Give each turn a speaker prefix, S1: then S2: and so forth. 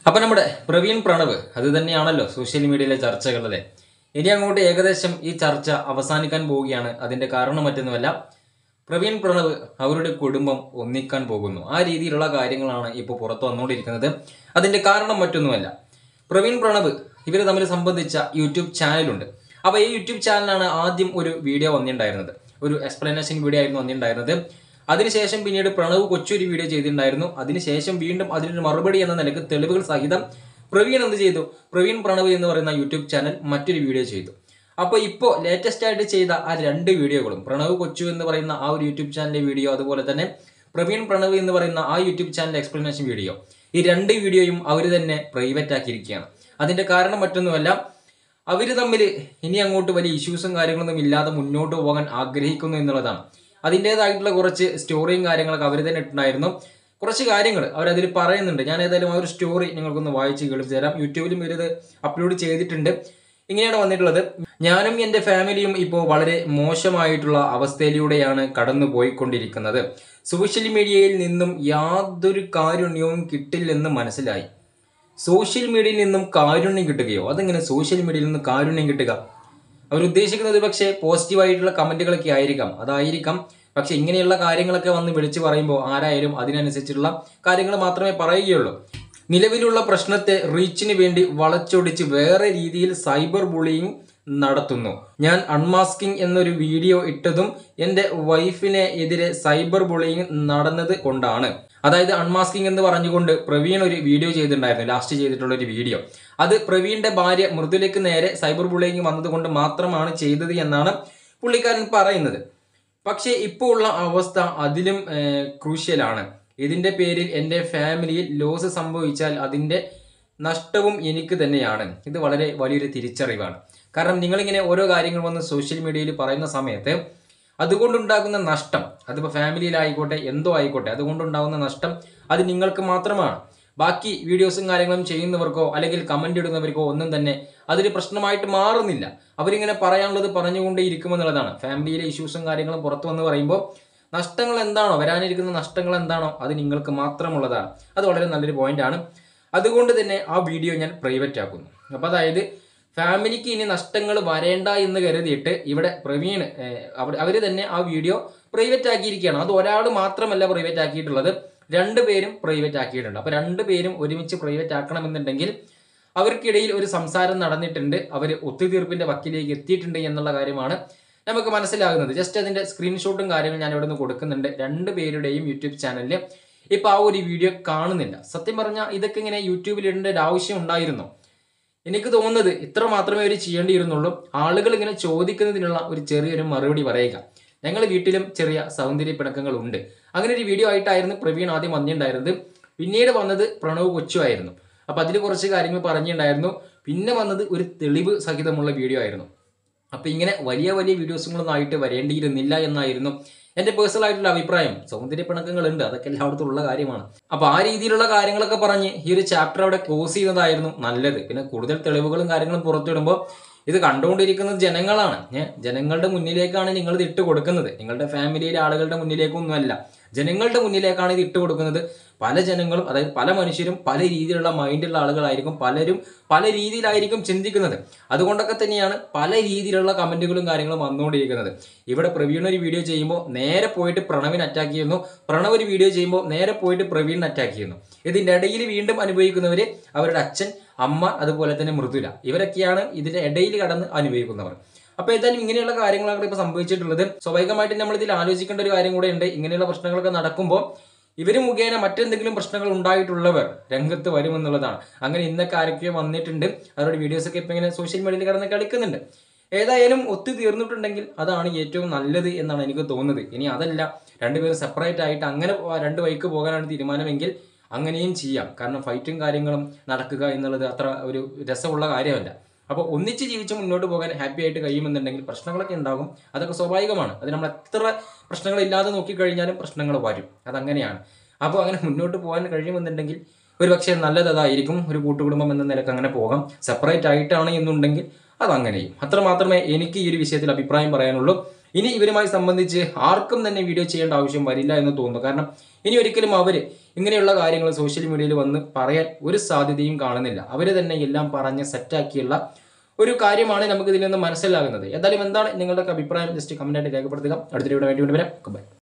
S1: അപ്പൊ നമ്മുടെ പ്രവീൺ പ്രണവ് അത് തന്നെയാണല്ലോ സോഷ്യൽ മീഡിയയിലെ ചർച്ചകളല്ലേ ഇനി അങ്ങോട്ട് ഏകദേശം ഈ ചർച്ച അവസാനിക്കാൻ പോവുകയാണ് അതിന്റെ കാരണം മറ്റൊന്നുമല്ല പ്രവീൺ പ്രണവ് അവരുടെ കുടുംബം ഒന്നിക്കാൻ പോകുന്നു ആ രീതിയിലുള്ള കാര്യങ്ങളാണ് ഇപ്പോൾ പുറത്തു വന്നുകൊണ്ടിരിക്കുന്നത് അതിന്റെ കാരണം മറ്റൊന്നുമല്ല പ്രവീൺ പ്രണവ് ഇവർ തമ്മിൽ സംബന്ധിച്ച യൂട്യൂബ് ചാനലുണ്ട് അപ്പോൾ ഈ യൂട്യൂബ് ചാനലാണ് ആദ്യം ഒരു വീഡിയോ വന്നിട്ടുണ്ടായിരുന്നത് ഒരു എക്സ്പ്ലനേഷൻ വീഡിയോ ആയിരുന്നു വന്നിട്ടുണ്ടായിരുന്നത് അതിനുശേഷം പിന്നീട് പ്രണവ് കൊച്ചൊരു വീഡിയോ ചെയ്തിട്ടുണ്ടായിരുന്നു അതിനുശേഷം വീണ്ടും അതിനൊരു മറുപടി എന്ന നിലക്ക് തെളിവുകൾ സഹിതം പ്രവീൺ എന്ത് ചെയ്തു പ്രവീൺ പ്രണവ് എന്ന് പറയുന്ന യൂട്യൂബ് ചാനൽ മറ്റൊരു വീഡിയോ ചെയ്തു അപ്പോൾ ഇപ്പോൾ ലേറ്റസ്റ്റ് ആയിട്ട് ചെയ്ത ആ രണ്ട് വീഡിയോകളും പ്രണവ് കൊച്ചു എന്ന് പറയുന്ന ആ ഒരു യൂട്യൂബ് ചാനലിലെ വീഡിയോ അതുപോലെ തന്നെ പ്രവീൺ പ്രണവ് എന്ന് പറയുന്ന ആ യൂട്യൂബ് ചാനൽ എക്സ്പ്ലനേഷൻ വീഡിയോ ഈ രണ്ട് വീഡിയോയും അവർ തന്നെ പ്രൈവറ്റ് ആക്കിയിരിക്കുകയാണ് അതിന്റെ കാരണം മറ്റൊന്നുമല്ല അവർ തമ്മിൽ ഇനി അങ്ങോട്ട് വലിയ ഇഷ്യൂസും കാര്യങ്ങളൊന്നും ഇല്ലാതെ മുന്നോട്ട് പോകാൻ ആഗ്രഹിക്കുന്നു എന്നുള്ളതാണ് അതിൻ്റെതായിട്ടുള്ള കുറച്ച് സ്റ്റോറിയും കാര്യങ്ങളൊക്കെ അവർ തന്നെ ഇട്ടുണ്ടായിരുന്നു കുറച്ച് കാര്യങ്ങൾ അവരതിൽ പറയുന്നുണ്ട് ഞാൻ ഏതായാലും ആ ഒരു സ്റ്റോറി നിങ്ങൾക്കൊന്ന് വായിച്ച് കേൾപ്പിച്ചു തരാം യൂട്യൂബിലും ഇവരിത് അപ്ലോഡ് ചെയ്തിട്ടുണ്ട് ഇങ്ങനെയാണ് വന്നിട്ടുള്ളത് ഞാനും എൻ്റെ ഫാമിലിയും ഇപ്പോൾ വളരെ മോശമായിട്ടുള്ള അവസ്ഥയിലൂടെയാണ് കടന്നു പോയിക്കൊണ്ടിരിക്കുന്നത് സോഷ്യൽ മീഡിയയിൽ നിന്നും യാതൊരു കാരുണ്യവും കിട്ടില്ലെന്ന് മനസ്സിലായി സോഷ്യൽ മീഡിയയിൽ നിന്നും കാരുണ്യം കിട്ടുകയോ അതെങ്ങനെ സോഷ്യൽ മീഡിയയിൽ നിന്ന് കാരുണ്യം കിട്ടുക അവർ ഉദ്ദേശിക്കുന്നത് പക്ഷേ പോസിറ്റീവായിട്ടുള്ള കമന്റുകളൊക്കെ ആയിരിക്കാം അതായിരിക്കാം പക്ഷെ ഇങ്ങനെയുള്ള കാര്യങ്ങളൊക്കെ വന്ന് വിളിച്ചു പറയുമ്പോൾ ആരായാലും അതിനനുസരിച്ചുള്ള കാര്യങ്ങൾ മാത്രമേ പറയുകയുള്ളൂ നിലവിലുള്ള പ്രശ്നത്തെ റീച്ചിന് വേണ്ടി വളച്ചൊടിച്ച് വേറെ രീതിയിൽ സൈബർ ബുള്ളിയിങ് നടത്തുന്നു ഞാൻ അൺമാസ്കിംഗ് എന്നൊരു വീഡിയോ ഇട്ടതും എൻ്റെ വൈഫിനെ എതിരെ സൈബർ ബുള്ളിയിങ് നടന്നത് കൊണ്ടാണ് അതായത് അൺമാസ്കിംഗ് എന്ന് പറഞ്ഞുകൊണ്ട് പ്രവീൺ ഒരു വീഡിയോ ചെയ്തിട്ടുണ്ടായിരുന്നു ലാസ്റ്റ് ചെയ്തിട്ടുള്ള ഒരു വീഡിയോ അത് പ്രവീണിന്റെ ഭാര്യ മൃദുലയ്ക്ക് നേരെ സൈബർ ബുള്ളിയിങ് വന്നതുകൊണ്ട് മാത്രമാണ് ചെയ്തത് എന്നാണ് പുള്ളിക്കാരൻ പറയുന്നത് പക്ഷേ ഇപ്പോൾ ഉള്ള അവസ്ഥ അതിലും ക്രൂഷ്യലാണ് ഇതിന്റെ പേരിൽ എൻ്റെ ഫാമിലിയിൽ ലോസ് സംഭവിച്ചാൽ അതിൻ്റെ നഷ്ടവും എനിക്ക് തന്നെയാണ് ഇത് വളരെ വലിയൊരു തിരിച്ചറിവാണ് കാരണം നിങ്ങളിങ്ങനെ ഓരോ കാര്യങ്ങൾ വന്ന് സോഷ്യൽ മീഡിയയിൽ പറയുന്ന സമയത്ത് അതുകൊണ്ടുണ്ടാകുന്ന നഷ്ടം അതിപ്പോൾ ഫാമിലിയിലായിക്കോട്ടെ എന്തോ ആയിക്കോട്ടെ അതുകൊണ്ടുണ്ടാകുന്ന നഷ്ടം അത് നിങ്ങൾക്ക് മാത്രമാണ് ബാക്കി വീഡിയോസും കാര്യങ്ങളും ചെയ്യുന്നവർക്കോ അല്ലെങ്കിൽ കമന്റ് ഇടുന്നവർക്കോ ഒന്നും തന്നെ അതൊരു പ്രശ്നമായിട്ട് മാറുന്നില്ല അവരിങ്ങനെ പറയാനുള്ളത് പറഞ്ഞുകൊണ്ടേ ഇരിക്കുമെന്നുള്ളതാണ് ഫാമിലിയിലെ ഇഷ്യൂസും കാര്യങ്ങളും പുറത്തു വന്ന് പറയുമ്പോൾ നഷ്ടങ്ങൾ എന്താണോ വരാനിരിക്കുന്ന നഷ്ടങ്ങൾ എന്താണോ അത് നിങ്ങൾക്ക് മാത്രമുള്ളതാണ് അത് വളരെ നല്ലൊരു പോയിന്റാണ് അതുകൊണ്ട് തന്നെ ആ വീഡിയോ ഞാൻ പ്രൈവറ്റ് ആക്കുന്നു അപ്പോൾ അതായത് ഫാമിലിക്ക് ഇനി നഷ്ടങ്ങൾ വരേണ്ട എന്ന് കരുതിയിട്ട് ഇവിടെ പ്രവീൺ അവർ അവർ തന്നെ ആ വീഡിയോ പ്രൈവറ്റ് ആക്കിയിരിക്കുകയാണ് അത് ഒരാൾ മാത്രമല്ല പ്രൈവറ്റ് ആക്കിയിട്ടുള്ളത് രണ്ട് പേരും പ്രൈവറ്റ് ആക്കിയിട്ടുണ്ട് അപ്പോൾ രണ്ട് പേരും ഒരുമിച്ച് പ്രൈവറ്റ് ആക്കണമെന്നുണ്ടെങ്കിൽ അവർക്കിടയിൽ ഒരു സംസാരം നടന്നിട്ടുണ്ട് അവർ ഒത്തുതീർപ്പിന്റെ വക്കിലേക്ക് എത്തിയിട്ടുണ്ട് എന്നുള്ള കാര്യമാണ് നമുക്ക് മനസ്സിലാകുന്നത് ജസ്റ്റ് അതിന്റെ സ്ക്രീൻഷോട്ടും കാര്യങ്ങളും ഞാൻ ഇവിടെ നിന്ന് കൊടുക്കുന്നുണ്ട് രണ്ട് പേരുടെയും യൂട്യൂബ് ചാനലിൽ ഇപ്പൊ ആ ഒരു വീഡിയോ കാണുന്നില്ല സത്യം പറഞ്ഞാൽ ഇതൊക്കെ ഇങ്ങനെ യൂട്യൂബിൽ ഇടേണ്ട ഒരു ആവശ്യം ഉണ്ടായിരുന്നു എനിക്ക് തോന്നുന്നത് ഇത്ര മാത്രമേ അവർ ചെയ്യേണ്ടിയിരുന്നുള്ളൂ ആളുകൾ ഇങ്ങനെ ചോദിക്കുന്നതിനുള്ള ഒരു ചെറിയൊരു മറുപടി പറയുക ഞങ്ങൾ വീട്ടിലും ചെറിയ സൗന്ദര്യ പിണക്കങ്ങൾ ഉണ്ട് അങ്ങനെ ഒരു വീഡിയോ ആയിട്ടായിരുന്നു പ്രവീൺ ആദ്യം വന്നിട്ടുണ്ടായിരുന്നത് പിന്നീട് വന്നത് പ്രണവ് കൊച്ചു ആയിരുന്നു അപ്പൊ അതിൽ കുറച്ച് കാര്യങ്ങൾ പറഞ്ഞിട്ടുണ്ടായിരുന്നു പിന്നെ വന്നത് ഒരു തെളിവ് സഹിതമുള്ള വീഡിയോ ആയിരുന്നു അപ്പൊ ഇങ്ങനെ വലിയ വലിയ വീഡിയോസുകളൊന്നും ആയിട്ട് വരേണ്ടിയിരുന്നില്ല എന്നായിരുന്നു എന്റെ പേഴ്സണൽ ആയിട്ടുള്ള അഭിപ്രായം സൗന്ദര്യ പിണക്കങ്ങൾ ഉണ്ട് അതൊക്കെ എല്ലായിടത്തും ഉള്ള കാര്യമാണ് അപ്പൊ ആ രീതിയിലുള്ള കാര്യങ്ങളൊക്കെ പറഞ്ഞ് ഈ ഒരു ചാപ്റ്റർ അവിടെ ക്ലോസ് ചെയ്യുന്നതായിരുന്നു നല്ലത് പിന്നെ കൂടുതൽ തെളിവുകളും കാര്യങ്ങളും പുറത്തിടുമ്പോൾ ഇത് കണ്ടുകൊണ്ടിരിക്കുന്നത് ജനങ്ങളാണ് ഏഹ് ജനങ്ങളുടെ മുന്നിലേക്കാണ് നിങ്ങൾ ഇത് ഇട്ട് കൊടുക്കുന്നത് നിങ്ങളുടെ ഫാമിലിയിലെ ആളുകളുടെ മുന്നിലേക്കൊന്നുമല്ല ജനങ്ങളുടെ മുന്നിലേക്കാണ് ഇത് ഇട്ട് കൊടുക്കുന്നത് പല ജനങ്ങളും അതായത് പല മനുഷ്യരും പല രീതിയിലുള്ള മൈൻഡുള്ള ആളുകളായിരിക്കും പലരും പല രീതിയിലായിരിക്കും ചിന്തിക്കുന്നത് അതുകൊണ്ടൊക്കെ തന്നെയാണ് പല രീതിയിലുള്ള കമന്റുകളും കാര്യങ്ങളും വന്നുകൊണ്ടിരിക്കുന്നത് ഇവിടെ പ്രവീൺ ഒരു വീഡിയോ ചെയ്യുമ്പോൾ നേരെ പോയിട്ട് പ്രണവിന് അറ്റാക്ക് ചെയ്യുന്നു പ്രണവ് ഒരു വീഡിയോ ചെയ്യുമ്പോൾ നേരെ പോയിട്ട് പ്രവീണിന് അറ്റാക്ക് ചെയ്യുന്നു ഇതിന്റെ ഇടയിൽ വീണ്ടും അനുഭവിക്കുന്നവര് അവരുടെ അച്ഛൻ അമ്മ അതുപോലെ തന്നെ മൃദുല ഇവരൊക്കെയാണ് ഇതിന്റെ ഇടയിൽ കടന്ന് അനുഭവിക്കുന്നവർ അപ്പൊ ഏതായാലും ഇങ്ങനെയുള്ള കാര്യങ്ങളാണ് ഇപ്പൊ സംഭവിച്ചിട്ടുള്ളത് സ്വാഭാവികമായിട്ടും നമ്മൾ ഇതിൽ ആലോചിക്കേണ്ട ഒരു കാര്യം കൂടെ ഉണ്ട് ഇങ്ങനെയുള്ള പ്രശ്നങ്ങളൊക്കെ നടക്കുമ്പോൾ ഇവര് മുഖേന മറ്റെന്തെങ്കിലും പ്രശ്നങ്ങൾ ഉണ്ടായിട്ടുള്ളവർ രംഗത്ത് വരുമെന്നുള്ളതാണ് അങ്ങനെ ഇന്നൊക്കെ ആരൊക്കെയോ വന്നിട്ടുണ്ട് അവരുടെ വീഡിയോസ് ഒക്കെ ഇപ്പൊ ഇങ്ങനെ സോഷ്യൽ മീഡിയയിൽ കിടന്ന് കളിക്കുന്നുണ്ട് ഏതായാലും ഒത്തു തീർന്നിട്ടുണ്ടെങ്കിൽ അതാണ് ഏറ്റവും നല്ലത് എന്നാണ് എനിക്ക് തോന്നുന്നത് ഇനി അതല്ല രണ്ടുപേരും സെപ്പറേറ്റ് ആയിട്ട് അങ്ങനെ രണ്ട് വഴിക്ക് പോകാനാണ് തീരുമാനമെങ്കിൽ അങ്ങനെയും ചെയ്യാം കാരണം ഫൈറ്റും കാര്യങ്ങളും നടക്കുക എന്നുള്ളത് അത്ര ഒരു രസമുള്ള കാര്യമല്ല അപ്പോൾ ഒന്നിച്ച് ജീവിച്ച് മുന്നോട്ട് പോകാൻ ഹാപ്പി ആയിട്ട് കഴിയുമെന്നുണ്ടെങ്കിൽ പ്രശ്നങ്ങളൊക്കെ ഉണ്ടാകും അതൊക്കെ സ്വാഭാവികമാണ് അത് നമ്മൾ എത്ര പ്രശ്നങ്ങളില്ലാതെ നോക്കിക്കഴിഞ്ഞാലും പ്രശ്നങ്ങൾ വരും അതങ്ങനെയാണ് അപ്പോൾ അങ്ങനെ മുന്നോട്ട് പോകാൻ കഴിയുമെന്നുണ്ടെങ്കിൽ ഒരു പക്ഷേ നല്ലത് അതായിരിക്കും ഒരു കൂട്ടുകുടുംബം എന്ന നിലക്ക് അങ്ങനെ പോകാം സെപ്പറേറ്റ് ആയിട്ടാണ് എന്നുണ്ടെങ്കിൽ അതങ്ങനെയും അത്ര മാത്രമേ എനിക്ക് ഈ ഒരു വിഷയത്തിൽ അഭിപ്രായം പറയാനുള്ളൂ ഇനി ഇവരുമായി സംബന്ധിച്ച് ആർക്കും തന്നെ വീഡിയോ ചെയ്യേണ്ട ആവശ്യം വരില്ല എന്ന് തോന്നുന്നു കാരണം ഇനി ഒരിക്കലും അവർ ഇങ്ങനെയുള്ള കാര്യങ്ങൾ സോഷ്യൽ മീഡിയയിൽ വന്ന് പറയാൻ ഒരു സാധ്യതയും കാണുന്നില്ല അവർ തന്നെ എല്ലാം പറഞ്ഞ് സെറ്റാക്കിയുള്ള ഒരു കാര്യമാണ് നമുക്ക് ഇതിൽ നിന്ന് മനസ്സിലാകുന്നത് എന്തായാലും എന്താണ് നിങ്ങളുടെ അഭിപ്രായം ജസ്റ്റ് കമന്റ് ആയിട്ട് രേഖപ്പെടുത്തുക അടുത്തൊരു വീഡിയോ വേണ്ടി വരാം ബൈ